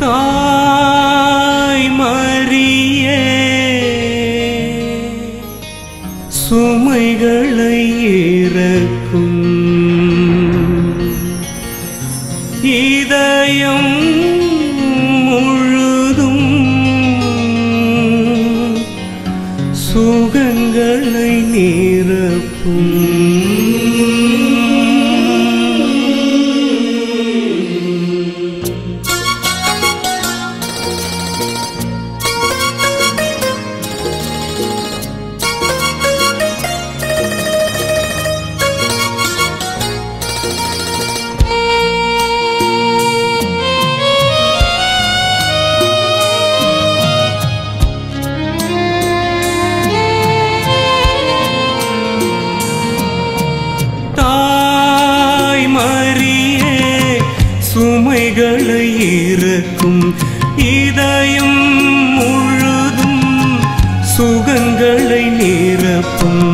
தாய் மரியே சுமைகளை இறக்கும் இதயம் முழுதும் சுகங்களை நிரப்பும் தாய் மரியே சுமைகளை இறக்கும் இதயம் முழுதும் சுகங்களை நிரப்பும்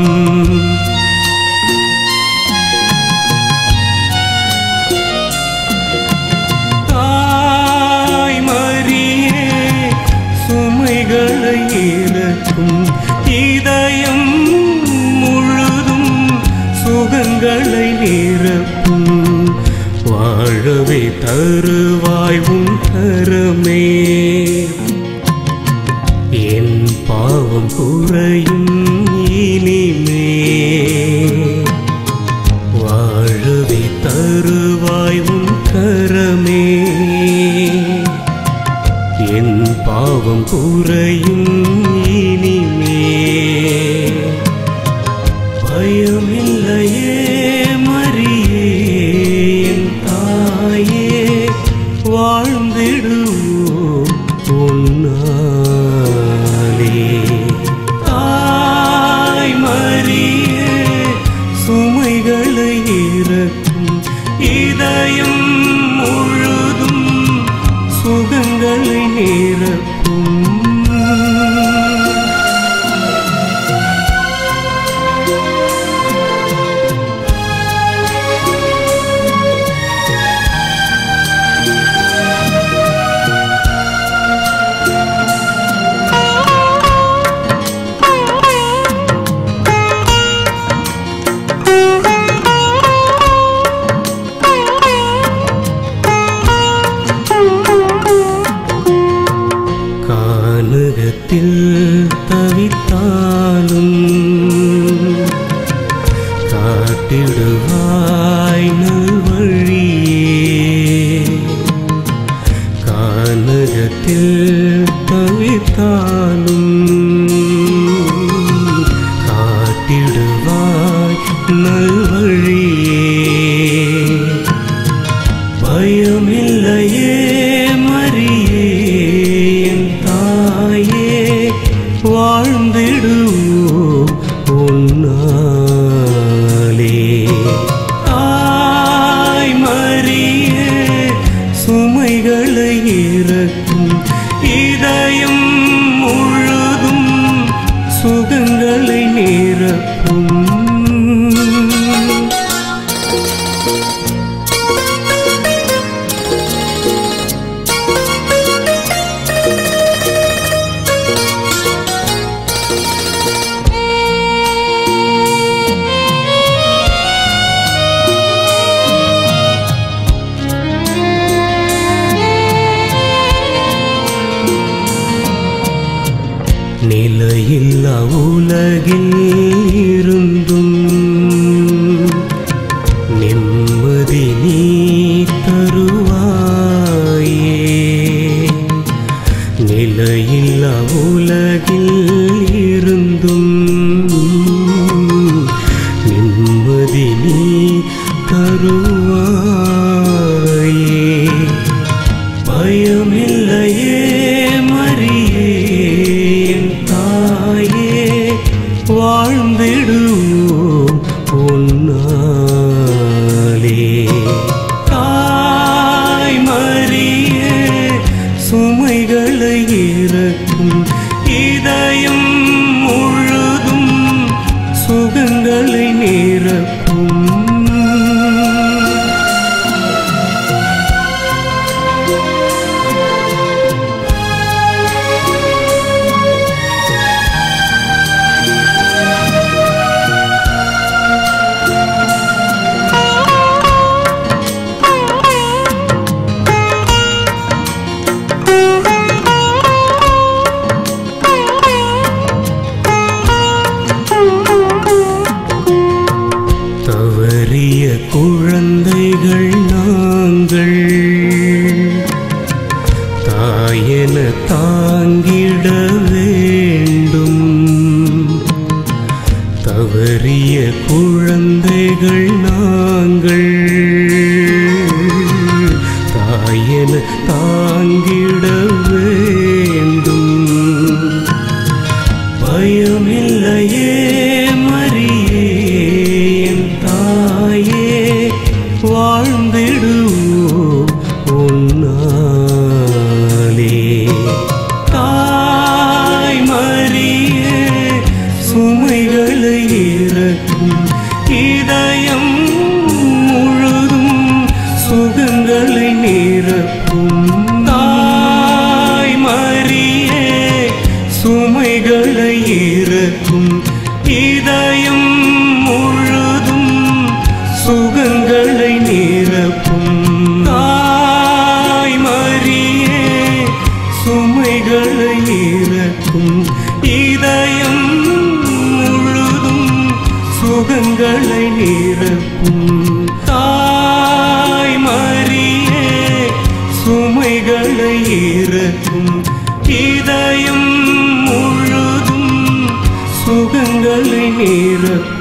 தாய் மரியே சுமைகளை இறக்கும் இதயம் முழுதும் சுகங்களை நிரப்பும் வாழவே தருவாய் உன் கரமே என் பாவம் குறையும் இனிமே வாழவே தருவாய் உன் கரமே என் பாவம் குறையும் இனிமே பயமில்லையே மரியே என் தாயே வாழ்ந்திடுவோம் உன்னாலே தாய் மரியே சுமைகளை இறக்கும் இதயம் முழுதும் சுகங்களை நிரப்பும் கானகத்தில் தவித்தாலும் காட்டிடுவாய் நல்வழியே கானகத்தில் தவித்தாலும் காட்டிடுவாய் நல்வழியே பயமில்லையே மரியே என் தாயே வாழ்ந்திடுவோம் உன்னாலே தாய் மரியே சுமைகளை இறக்கும் இதயம் முழுதும் சுகங்களை நிரப்பும் நிலையில்லா உலகில் இருந்தும் நிம்மதி நீ தருவாயே நிலையில்லா உலகில் இருந்தும் நிம்மதி நீ தருவாயே பயமில்லையே மரியே என் தாயே வா தாங்கிட வேண்டும் பயமில்லையே மரியே என் தாயே வாழ்ந்திடுவோம் உன்னாலே தாய் மரியே சுமைகளை இறக்கும் இதயம் முழுதும் சுகங்களை நிரப்பும் தாய் மரியே சுமைகளை இறக்கும் இதயம் முழுதும் சுகங்களை நிரப்பும் தாய் மரியே சுமைகளை இறக்கும் இதயம் முழுதும் சுகங்களை நிரப்பும் தாய் மரியே சுமைகளை இறக்கும் இதயம் முழுதும் சுகங்களை நிரப்பும்